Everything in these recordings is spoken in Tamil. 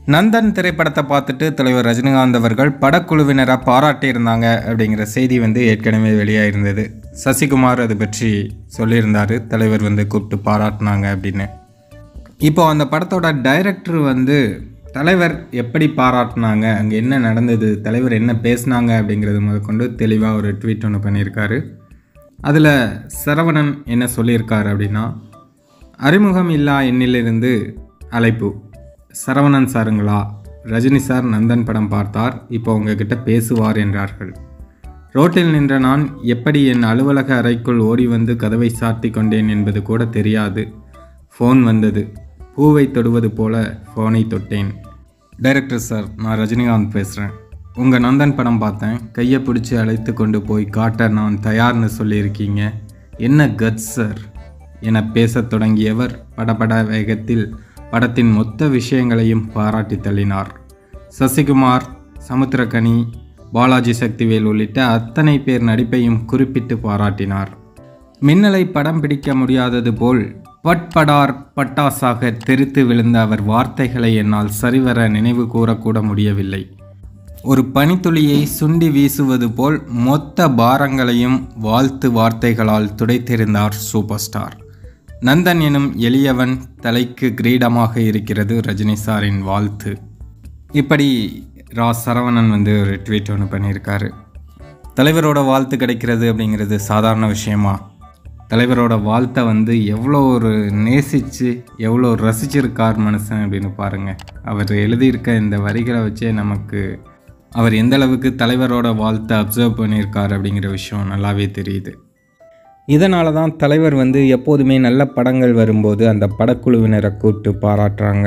நந்தன் திரைப்படத்தை பார்த்துட்டு தலைவர் ரஜினிகாந்த் அவர்கள் படக்குழுவினரை பாராட்டியிருந்தாங்க அப்படிங்கிற செய்தி வந்து ஏற்கனவே வெளியாயிருந்தது சசிகுமார் அது பற்றி சொல்லியிருந்தார் தலைவர் வந்து கூப்பிட்டு பாராட்டினாங்க அப்படின்னு இப்போ அந்த படத்தோட டைரக்டர் வந்து தலைவர் எப்படி பாராட்டினாங்க அங்கே என்ன நடந்தது தலைவர் என்ன பேசினாங்க அப்படிங்கிறது முதற்கொண்டு தெளிவாக ஒரு ட்வீட் ஒன்று பண்ணியிருக்காரு அதில் சரவணன் என்ன சொல்லியிருக்காரு அப்படின்னா அறிமுகம் இல்லா எண்ணிலிருந்து அழைப்பு சரவணன் சாருங்களா ரஜினி சார் நந்தன் படம் பார்த்தார் இப்போ உங்ககிட்ட பேசுவார் என்றார்கள் ரோட்டில் நின்ற நான் எப்படி என் அலுவலக அறைக்குள் ஓடி வந்து கதவை சாத்தி கொண்டேன் என்பது கூட தெரியாது ஃபோன் வந்தது பூவை தொடுவது போல ஃபோனை தொட்டேன் டைரக்டர் சார் நான் ரஜினிகாந்த் பேசுகிறேன் உங்கள் நந்தன் படம் பார்த்தேன் கையை பிடிச்சி அழைத்து கொண்டு போய் காட்ட நான் தயார்னு சொல்லியிருக்கீங்க என்ன கட்ஸ் சார் என பேசத் தொடங்கியவர் படபட வேகத்தில் படத்தின் மொத்த விஷயங்களையும் பாராட்டி தள்ளினார் சசிகுமார் சமுத்திரகனி பாலாஜி சக்திவேல் உள்ளிட்ட அத்தனை பேர் நடிப்பையும் குறிப்பிட்டு பாராட்டினார் மின்னலை படம் பிடிக்க முடியாதது போல் பட்படார் பட்டாசாக தெரித்து விழுந்த அவர் வார்த்தைகளை என்னால் சரிவர நினைவு கூறக்கூட முடியவில்லை ஒரு பனித்துளியை சுண்டி வீசுவது போல் மொத்த பாரங்களையும் வாழ்த்து வார்த்தைகளால் துடைத்திருந்தார் சூப்பர் ஸ்டார் நந்தன் எனும் எளியவன் தலைக்கு கிரீடமாக இருக்கிறது ரஜினி சாரின் வாழ்த்து இப்படி ரா சரவணன் வந்து ஒரு ட்வீட் ஒன்று பண்ணியிருக்காரு தலைவரோட வாழ்த்து கிடைக்கிறது அப்படிங்கிறது சாதாரண விஷயமா தலைவரோட வாழ்த்தை வந்து எவ்வளோ ஒரு நேசித்து எவ்வளோ ரசிச்சிருக்கார் மனுஷன் அப்படின்னு பாருங்கள் அவர் எழுதியிருக்க இந்த வரிகளை வச்சே நமக்கு அவர் எந்த அளவுக்கு தலைவரோட வாழ்த்தை அப்சர்வ் பண்ணியிருக்கார் அப்படிங்கிற விஷயம் நல்லாவே தெரியுது இதனால தான் தலைவர் வந்து எப்போதுமே நல்ல படங்கள் வரும்போது அந்த படக்குழுவினரை கூப்பிட்டு பாராட்டுறாங்க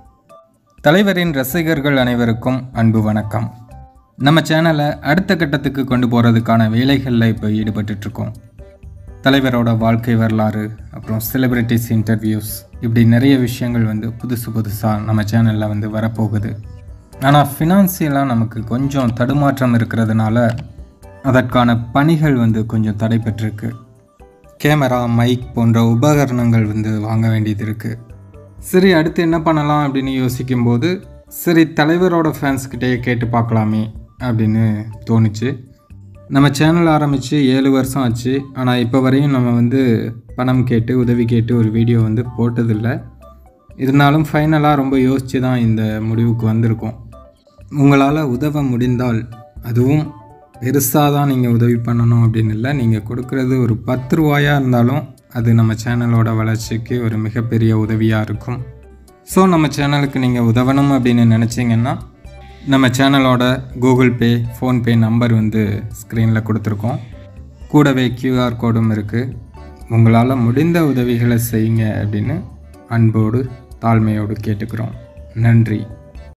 தலைவரின் ரசிகர்கள் அனைவருக்கும் அன்பு வணக்கம் நம்ம சேனலை அடுத்த கட்டத்துக்கு கொண்டு போகிறதுக்கான வேலைகளில் இப்போ ஈடுபட்டுட்ருக்கோம் தலைவரோட வாழ்க்கை வரலாறு அப்புறம் செலிப்ரிட்டிஸ் இன்டர்வியூஸ் இப்படி நிறைய விஷயங்கள் வந்து புதுசு புதுசாக நம்ம சேனலில் வந்து வரப்போகுது ஆனால் ஃபினான்சியலாக நமக்கு கொஞ்சம் தடுமாற்றம் இருக்கிறதுனால அதற்கான பணிகள் வந்து கொஞ்சம் தடைபெற்றிருக்கு கேமரா மைக் போன்ற உபகரணங்கள் வந்து வாங்க வேண்டியது இருக்குது சரி அடுத்து என்ன பண்ணலாம் அப்படின்னு யோசிக்கும்போது சரி தலைவரோட ஃபேன்ஸ்கிட்டே கேட்டு பார்க்கலாமே அப்படின்னு தோணுச்சு நம்ம சேனல் ஆரம்பித்து ஏழு வருஷம் ஆச்சு ஆனால் இப்போ வரையும் நம்ம வந்து பணம் கேட்டு உதவி கேட்டு ஒரு வீடியோ வந்து போட்டதில்லை இருந்தாலும் ஃபைனலாக ரொம்ப யோசித்து தான் இந்த முடிவுக்கு வந்திருக்கோம் உங்களால் உதவ முடிந்தால் அதுவும் பெருசாக தான் நீங்கள் உதவி பண்ணணும் அப்படின்னு இல்லை நீங்கள் கொடுக்குறது ஒரு பத்து ரூபாயாக இருந்தாலும் அது நம்ம சேனலோட வளர்ச்சிக்கு ஒரு மிகப்பெரிய உதவியாக இருக்கும் ஸோ நம்ம சேனலுக்கு நீங்கள் உதவணும் அப்படின்னு நினச்சிங்கன்னா நம்ம சேனலோட கூகுள் பே ஃபோன்பே நம்பர் வந்து ஸ்க்ரீனில் கொடுத்துருக்கோம் கூடவே கியூஆர் கோடும் இருக்குது உங்களால் முடிந்த உதவிகளை செய்யுங்க அப்படின்னு அன்போடு தாழ்மையோடு கேட்டுக்கிறோம் நன்றி